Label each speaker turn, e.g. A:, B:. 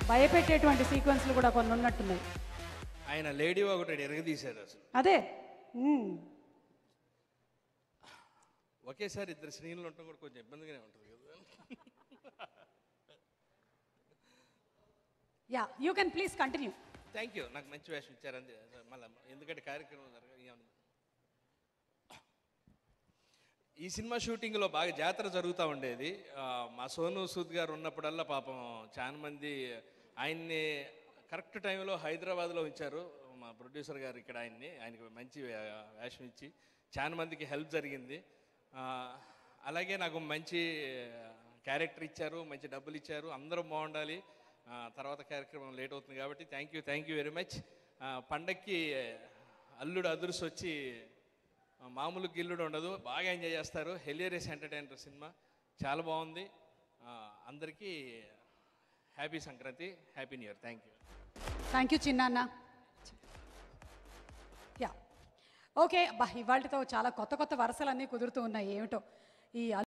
A: భయపెట్టేటువంటి సీక్వెన్స్లు కూడా కొన్ని ఉన్నట్టున్నాయి
B: ఆయన లేడీ ఒకటి ఎరగదీశారు అసలు
A: అదే మ్మ్.
B: ఒకేసారి ఇద్దరు శ్రీనులు ఉండటం కూడా కొంచెం ఇబ్బందిగానే ఉంటుంది కదా
A: yeah you can please continue
B: thank you నాకు మంచి వేషం ఇచ్చారు అంతే మళ్ళీ ఎందుకంటే కార్యక్రమం జరగ ఏమన్నా ఈ సినిమా షూటింగ్లో బాగా జాతర జరుగుతూ ఉండేది ఆ, మా సోను సూద్ గారు ఉన్నప్పుడల్లా పాపం చాలా మంది ఆయన్ని కరెక్ట్ టైంలో హైదరాబాద్లో ఉంచారు మా ప్రొడ్యూసర్ గారు ఇక్కడ ఆయన్ని ఆయనకి మంచి వే- వేషం ఇచ్చి చాలా మందికి హెల్ప్ జరిగింది ఆ, అలాగే నాకు మంచి క్యారెక్టర్ ఇచ్చారు మంచి డబ్బులు ఇచ్చారు అందరూ బాగుండాలి ఆ, తర్వాత కార్యక్రమం లేట్ అవుతుంది కాబట్టి thank you thank you very much పండక్కి అల్లుడు అదురుసు వచ్చి ఆ, మామూలు గిల్లుడు ఉండదు బాగా ఎంజాయ్ చేస్తారు హెలియరియస్ ఎంటర్టైనర్ సినిమా చాలా బాగుంది ఆ, అందరికీ happy Sankranti happy new year thank you
A: thank you చిన్నాన్న యా ఓకే బా ఇవాళతో చాలా కొత్త కొత్త వరుసలన్నీ కుదురుతూ ఉన్నాయి ఏమిటో ఈ